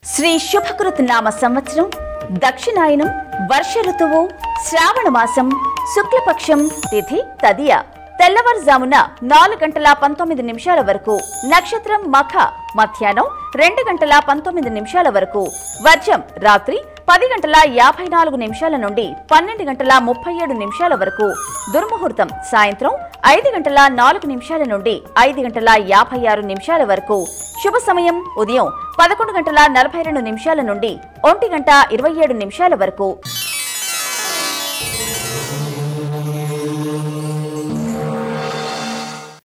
శ్రీ శుభకృత్ నామ సంవత్సరం దక్షిణాయనం వర్ష ఋతువు శ్రావణ మాసం శుక్లపక్షం తిథి తదియ తెల్లవారుజామున నాలుగు గంటల పంతొమ్మిది నిమిషాల వరకు నక్షత్రం మఖ మధ్యాహ్నం రెండు గంటల పంతొమ్మిది నిమిషాల వరకు వర్జం రాత్రి పది గంటల యాభై నాలుగు నిమిషాల నుండి పన్నెండు గంటల ముప్పై ఏడు నిమిషాల వరకు దుర్ముహూర్తం సాయంత్రం ఐదు గంటల నాలుగు నిమిషాల నుండి ఐదు గంటల యాభై ఆరు నిమిషాల వరకు శుభ సమయం ఉదయం పదకొండు గంటల నలభై రెండు నిమిషాల నుండి ఒంటి గంట ఇరవై ఏడు నిమిషాల వరకు